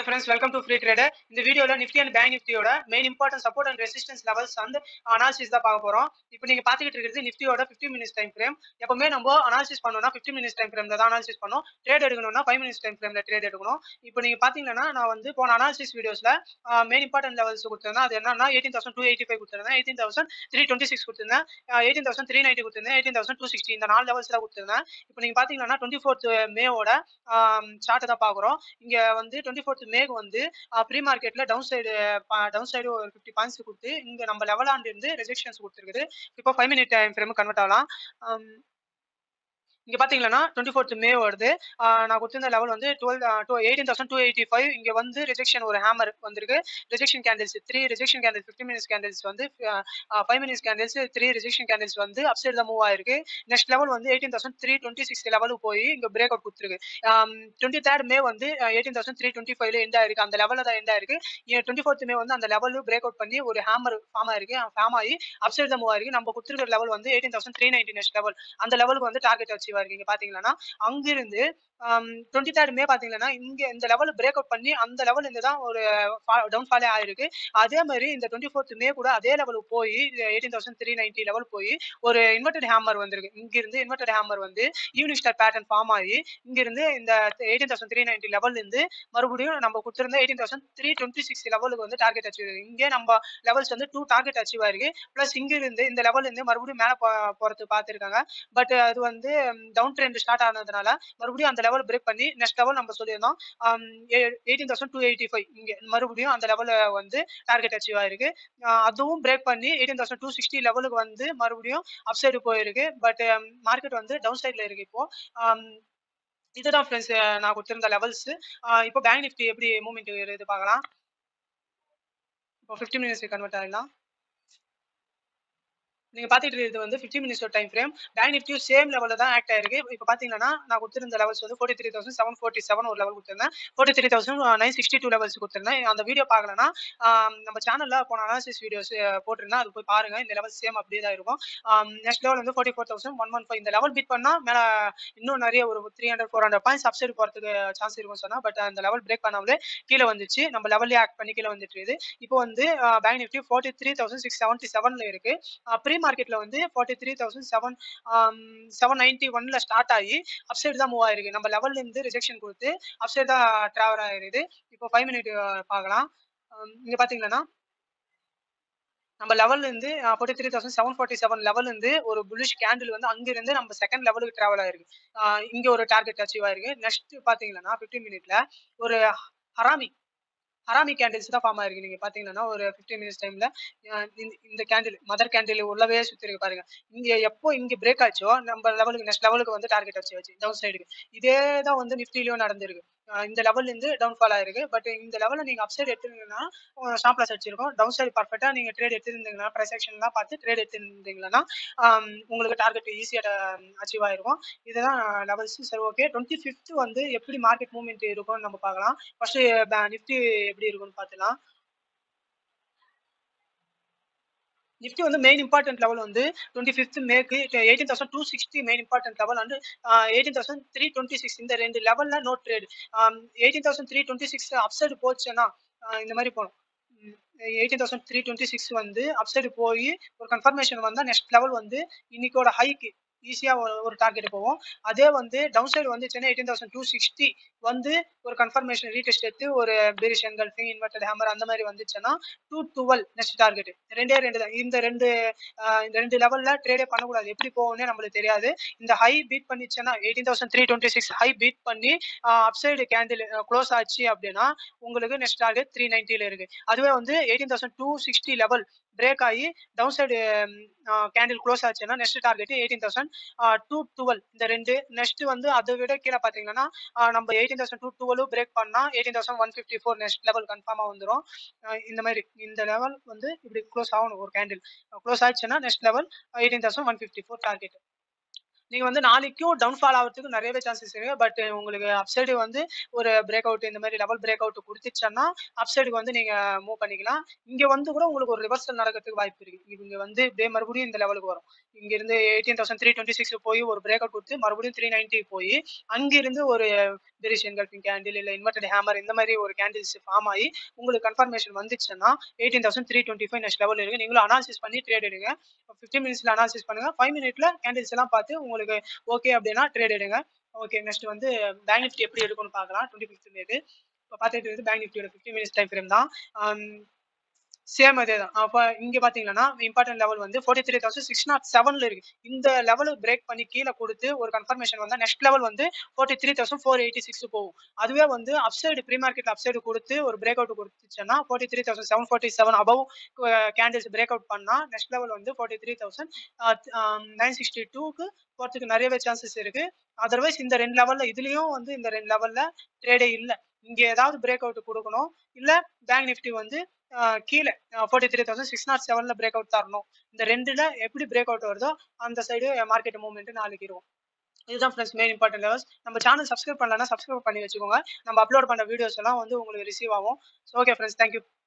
friends welcome to free trader இந்த வீடியோல Nifty and bank நிஃப்டியோட main important support and resistance levels வந்து analysis தான் பார்க்க போறோம் இப்போ நீங்க பாத்துக்கிட்டு இருக்கிறது நிஃப்டியோட 15 மினிட்ஸ் டைம் ஃப்ரேம் எப்பவுமே நம்ம அனாலிசிஸ் பண்ணோம்னா 15 மினிட்ஸ் டைம் ஃப்ரேம்ல தான் அனாலிசிஸ் பண்ணோம் ட்ரேட் எடுக்கணும்னா 5 மினிட்ஸ் டைம் ஃப்ரேம்ல ட்ரேட் எடுக்கணும் இப்போ நீங்க பாத்தீங்கன்னா நான் வந்து போன அனாலிசிஸ் வீடியோஸ்ல மெயின் இம்பார்ட்டன்ட் லெவல்ஸ் கொடுத்திருந்தேன் அது என்னன்னா eighteen thousand two eighty five கொடுத்திருந்தேன் eighteen thousand three twenty six கொடுத்திருந்தேன் எயிட்டீன் தௌசண்ட் த்ரீ நைன்ட்டி கொடுத்திருந்தேன் எயிட்டீன் தௌசண்ட் டூ சிக்ஸ்டி இந்த நாலு லெவல்ஸ் தான் கொடுத்திருந்தேன் இப்போ நீங்க பாத்தீங்கன்னா டுவெண்ட்டி ஃபோர்த் மேவோட சார்ட்டை தான் பாக்குறோம் இங்க வந்து டுவெண்ட்டி ஃபோர்த் மேக்கு வந்து ப்ரீ மார்க்கெட்ல டவுன் சைடு டவுன் சைடு ஒரு ஃபிஃப்டி பாயிண்ட்ஸ் கொடுத்து இங்க நம்ம லெவலாண்டு இருந்து ரெஜெக்ஷன்ஸ் கொடுத்துருக்குது இப்போ five minute time frame convert ஆகலாம் ஆம், இங்க பாத்தீங்கன்னா டுவெண்ட்டி ஃபோர்த் மே வருது ஆஹ் நான் கொடுத்திருந்த லெவல் வந்து twelve two eighteen thousand two eighty five இங்க வந்து ரிஜெக்ஷன் ஒரு ஹேமர் வந்திருக்கு rejection candles three rejection candles fifty minutes candles வந்து five minutes candles three rejection candles வந்து அப்சைட் தான் மூவ் ஆயிருக்கு நெக்ஸ்ட் லெவல் வந்து eighteen thousand three twenty six லெவலுக்கு போய் இங்க பிரேக் அவுட் கொடுத்துருக்கு டுவெண்ட்டி தேர்ட் மே வந்து எயிட்டீன் தௌசண்ட் த்ரீ டுவெண்ட்டி ஃபைவ்ல எண்ட் ஆயிருக்கு அந்த லெவலில் தான் எண்ட் ஆயிருக்கு டுவெண்ட்டி ஃபோர்த் மே வந்து அந்த லெவல் பிரேக் அவுட் பண்ணி ஒரு ஹேமர் ஃபார்ம் ஆயிருக்கு ஃபார்ம் ஆகி அப்சைட் தான் மூவ் ஆயிருக்கு நம்ம கொடுத்துருக்கிற லெவல் வந்து eighteen thousand three ninety next level அந்த லெவலுக்கு வந்து டார்கெட் அச்சீவ் ஆயிருக்கு இங்க பாத்தீங்கன்னா அங்கிருந்து டுவெண்ட்டி தேர்ட் மே பாத்தீங்கன்னா இங்க இந்த லெவல் பிரேக் அவுட் பண்ணி அந்த லெவல் இருந்து தான் ஒரு டவுன் ஃபாலே ஆயிருக்கு அதே மாதிரி இந்த டுவெண்ட்டி ஃபோர்த் மே கூட அதே லெவலுக்கு போய் eighteen thousand three ninety level போய் ஒரு இன்வெர்டட் ஹேமர் வந்திருக்கு இங்க இருந்து இன்வெர்டட் ஹேமர் வந்து ஈவினிங் ஸ்டார் பேட்டர்ன் ஃபார்ம் ஆகி இங்க இருந்து இந்த eighteen thousand three ninety level இருந்து மறுபடியும் நம்ம கொடுத்திருந்த eighteen thousand three twenty six லெவலுக்கு வந்து டார்கெட் அச்சீவ் இங்கே நம்ம லெவல்ஸ் வந்து டூ டார்கெட் அச்சீவ் ஆயிருக்கு பிளஸ் இங்க இருந்து இந்த லெவல் இருந்து மறுபடியும் மேல போறது பார்த்திருக்காங்க பட் அது வந்து டவுன் ட்ரெண்ட் ஸ்டார்ட் ஆனதுனால மறுபடியும் அந்த லெவல் பிரேக் பண்ணி நெக்ஸ்ட் லெவல் நம்ம சொல்லியிருந்தோம் eighteen thousand two eighty five இங்க மறுபடியும் அந்த லெவல வந்து டார்கெட் அச்சீவ் ஆயிருக்கு ஆஹ் அதுவும் பிரேக் பண்ணி எயிட்டீன் தௌசண்ட் டூ சிக்ஸ்டி லெவலுக்கு வந்து மறுபடியும் அப் சைடு போயிருக்கு பட் மார்க்கெட் வந்து டவுன் சைட்ல இருக்கு இப்போ ஆம், இதுதான் ஃப்ரெண்ட்ஸ் நான் கொடுத்திருந்த லெவல்ஸ் இப்போ பேங்க் நிஃப்டி எப்படி மூவ்மெண்ட் இது பார்க்கலாம் இப்போ ஃபிஃப்டி மினிட்ஸ் கன்வெர்ட் ஆகிடலாம் நீங்க பாத்துட்டு இருக்கிறது வந்து 15 மினிட்ஸ் டைம் ஃப்ரேம் பேங்க் நிஃப்டியும் சேம் லெவல்ல தான் ஆக்ட் ஆயிருக்கு இப்போ பாத்தீங்கன்னா நான் கொடுத்திருந்த லெவல்ஸ் வந்து forty three thousand seven forty seven ஒரு லெவல் கொடுத்திருந்தேன் forty three thousand nine sixty two levels கொடுத்திருந்தேன் அந்த வீடியோ பார்க்கலன்னா ஆம், நம்ம சேனல்ல போன அனாலிசிஸ் வீடியோஸ் போட்டிருந்தேன் அது போய் பாருங்க இந்த லெவல் சேம் அப்படியே தான் இருக்கும் நெக்ஸ்ட் லெவல் வந்து forty four thousand one one five இந்த லெவல் பீட் பண்ணா மேல இன்னும் நிறைய ஒரு three hundred four hundred points upside போறதுக்கு சான்ஸ் இருக்கும் சொன்னா பட் அந்த லெவல் பிரேக் பண்ணாமலே கீழே வந்துச்சு நம்ம லெவல்லே ஆக்ட் பண்ணி கீழே வந்துட்டு இருக்குது இப்போ வந்து bank Nifty forty three thousand six seventy செவன்ல இருக்கு ப்ரீ மார்க்கெட்ல வந்து forty three thousand seven seven ninety ஒன்ல ஸ்டார்ட் ஆகி அப்சைடு தான் மூவ் ஆயிருக்கு நம்ம லெவல்ல இருந்து ரிஜெக்ஷன் கொடுத்து அப்சைடு தான் டிராவல் ஆயிருது இப்போ ஃபைவ் மினிட் பார்க்கலாம் ஆம், இங்க பாத்தீங்கன்னா நம்ம லெவல்ல இருந்து forty three thousand seven forty seven level இருந்து ஒரு புலிஷ் கேண்டில் வந்து அங்க இருந்து நம்ம செகண்ட் லெவலுக்கு டிராவல் ஆயிருக்கு ஆஹ் இங்க ஒரு டார்கெட் அச்சீவ் ஆயிருக்கு நெக்ஸ்ட் பாத்தீங்கன்னா 15 மினிட்ல ஒரு ஹராமி ஹராமி கேண்டில்ஸ் தான் ஃபார்ம் ஆயிருக்கு நீங்க பாத்தீங்கன்னா ஒரு 15 மினிட்ஸ் டைம்ல இந்த கேண்டில் மதர் கேண்டில் உள்ளவே சுத்தி இருக்கு பாருங்க இங்க எப்போ இங்க பிரேக் ஆச்சோ நம்ம லெவலுக்கு நெக்ஸ்ட் லெவலுக்கு வந்து டார்கெட் அச்சீவ் ஆச்சு டவுன் சைடுக்கு இதே தான் வந்து நிஃப்டிலயும் நடந்திருக்கு ஆஹ் இந்த லெவல்ல இருந்து டவுன் ஃபால் ஆயிருக்கு பட் இந்த லெவல்ல நீங்க அப் சைடு எடுத்துருந்தீங்கன்னா ஸ்டாப் லாஸ் அடிச்சிருக்கும் டவுன் சைடு பர்ஃபெக்டா நீங்க ட்ரேட் எடுத்திருந்தீங்கன்னா ப்ரைஸ் ஆக்ஷன்லாம் பார்த்து ட்ரேட் எடுத்திருந்தீங்கன்னா ஆம், உங்களுக்கு டார்கெட் ஈஸியா அச்சீவ் ஆயிருக்கும் இதுதான் லெவல்ஸ் சரி ஓகே டுவெண்ட்டி ஃபிஃப்த் வந்து எப்படி மார்க்கெட் மூவ்மெண்ட் இருக்கும்னு நம்ம பார்க்கலாம் ஃபர்ஸ்ட் நிஃப்டி எப்படி இருக்கும்னு பார்த்துலாம் நிஃப்டி வந்து மெயின் இம்பார்ட்டன்ட் லெவல் வந்து டுவெண்ட்டி ஃபிஃப்த் மேக்கு eighteen thousand two sixty main important level and eighteen thousand three twenty six இந்த ரெண்டு லெவல்ல no trade eighteen thousand three twenty six upside போச்சுன்னா ஆஹ் இந்த மாதிரி போகணும் eighteen thousand three twenty six வந்து அப்சைடு போய் ஒரு கன்ஃபர்மேஷன் வந்தால் நெக்ஸ்ட் லெவல் வந்து இன்னைக்கோட ஹைக்கு ஈஸியாக ஒரு டார்கெட் போவோம் அதே வந்து டவுன் சைடு வந்துச்சுன்னா எயிட்டீன் தௌசண்ட் டூ சிக்ஸ்டி வந்து ஒரு கன்ஃபர்மேஷன் ரீடெஸ்ட் எடுத்து ஒரு பெரிஷ் என்கல்ஃபிங் இன்வெர்டட் ஹேமர் அந்த மாதிரி வந்துச்சுன்னா டூ டுவெல் நெக்ஸ்ட் டார்கெட் ரெண்டே ரெண்டு தான் இந்த ரெண்டு ஆஹ் இந்த ரெண்டு லெவல்ல ட்ரேடே பண்ணக்கூடாது எப்படி போகும்னே நம்மளுக்கு தெரியாது இந்த ஹை பீட் பண்ணிச்சுன்னா eighteen thousand three twenty six high beat பண்ணி அப்சைடு கேண்டில் க்ளோஸ் ஆச்சு அப்படின்னா உங்களுக்கு நெக்ஸ்ட் டார்கெட் த்ரீ நைன்ட்டில இருக்கு அதுவே வந்து eighteen thousand two sixty level break ஆகி டவுன் சைடு கேண்டில் க்ளோஸ் ஆச்சுன்னா next target eighteen thousand two twelve இந்த ரெண்டு நெக்ஸ்ட் வந்து அதை விட கீழே பார்த்தீங்கன்னா ஆஹ் நம்ம eighteen thousand two twelve break பண்ணா eighteen thousand one fifty four next level கன்ஃபார்மாக வந்துடும் இந்த மாதிரி இந்த லெவல் வந்து இப்படி க்ளோஸ் ஆகணும் ஒரு கேண்டில் க்ளோஸ் ஆச்சுன்னா next level eighteen thousand one fifty four target நீங்க வந்து நாளைக்கும் டவுன்ஃபால் ஆகிறதுக்கு நிறையவே சான்சஸ் இருக்கு பட் உங்களுக்கு அப்சைடு வந்து ஒரு பிரேக் அவுட் இந்த மாதிரி லெவல் பிரேக் அவுட் கொடுத்துச்சுன்னா அப்சைடுக்கு வந்து நீங்க மூவ் பண்ணிக்கலாம் இங்க வந்து கூட உங்களுக்கு ஒரு ரிவர்சல் நடக்கிறதுக்கு வாய்ப்பு இருக்கு இவங்க வந்து இப்படியே மறுபடியும் இந்த லெவலுக்கு வரும் இங்க இருந்து eighteen thousand three twenty six போய் ஒரு பிரேக் அவுட் கொடுத்து மறுபடியும் த்ரீ நைன்டி போய் அங்கிருந்து ஒரு பெரிஷ் என்கல்பிங் கேண்டில் இல்ல இன்வெர்டட் ஹேமர் இந்த மாதிரி ஒரு கேண்டில்ஸ் ஃபார்ம் ஆகி உங்களுக்கு கன்ஃபர்மேஷன் வந்துச்சுன்னா eighteen thousand three twenty five next level இருக்கு நீங்களும் அனாலிசிஸ் பண்ணி ட்ரேட் எடுங்க ஃபிஃப்டி மினிட்ஸ்ல அனாலிசிஸ் பண்ணுங்க ஃபைவ் மினிட்ல கேண்டில்ஸ் எல்லாம் பார்த்து உங்களுக்கு ஓகே அப்படின்னா ட்ரேட் எடுங்க ஓகே நெக்ஸ்ட் வந்து பேங்க் நிஃப்டி எப்படி எடுக்கும்னு பார்க்கலாம் டுவெண்ட்டி ஃபிஃப்த் டேக்கு இப்போ பார்த்துட்டு இருக்குது பேங்க் நிஃப்டியோட ஃபிஃப்டி மினிட்ஸ் டைம் ஃப்ரேம் தான் சேம் அதே தான் அப்போ இங்கே பார்த்தீங்கன்னா இம்பார்ட்டன்ட் லெவல் வந்து forty three thousand six nought செவனில் இருக்கு இந்த லெவல் பிரேக் பண்ணி கீழே கொடுத்து ஒரு கன்ஃபர்மேஷன் வந்தால் நெக்ஸ்ட் லெவல் வந்து forty three thousand four eighty six போகும் அதுவே வந்து அப்சைடு ப்ரீ மார்க்கெட் அப்சைடு கொடுத்து ஒரு பிரேக் அவுட் கொடுத்துச்சுன்னா forty three thousand seven forty seven above candles break out பண்ணால் நெக்ஸ்ட் லெவல் வந்து forty three thousand nine sixty டூக்கு போகிறதுக்கு நிறையவே சான்சஸ் இருக்கு அதர்வைஸ் இந்த ரெண்டு லெவலில் இதுலேயும் வந்து இந்த ரெண்டு லெவலில் ட்ரேடே இல்லை இங்கே ஏதாவது பிரேக் அவுட் கொடுக்கணும் இல்லை பேங்க் நிஃப்டி வந்து கீழே forty three thousand six nought செவனில் பிரேக் அவுட் தரணும் இந்த ரெண்டில் எப்படி பிரேக் அவுட் வருதோ அந்த சைடு மார்க்கெட் மூவ்மெண்ட் நாளைக்கு இருக்கும் இதுதான் ஃப்ரெண்ட்ஸ் மெயின் இம்பார்ட்டன்ட் லெவல்ஸ் நம்ம சேனல் சப்ஸ்கிரைப் பண்ணலன்னா சப்ஸ்கிரைப் பண்ணி வச்சுக்கோங்க நம்ம அப்லோட் பண்ண வீடியோஸ் எல்லாம் வந்து உங்களுக்கு ரிசீவ் ஆகும் ஸோ ஓகே ஃப்ரெண்ட்ஸ் தேங்க்யூ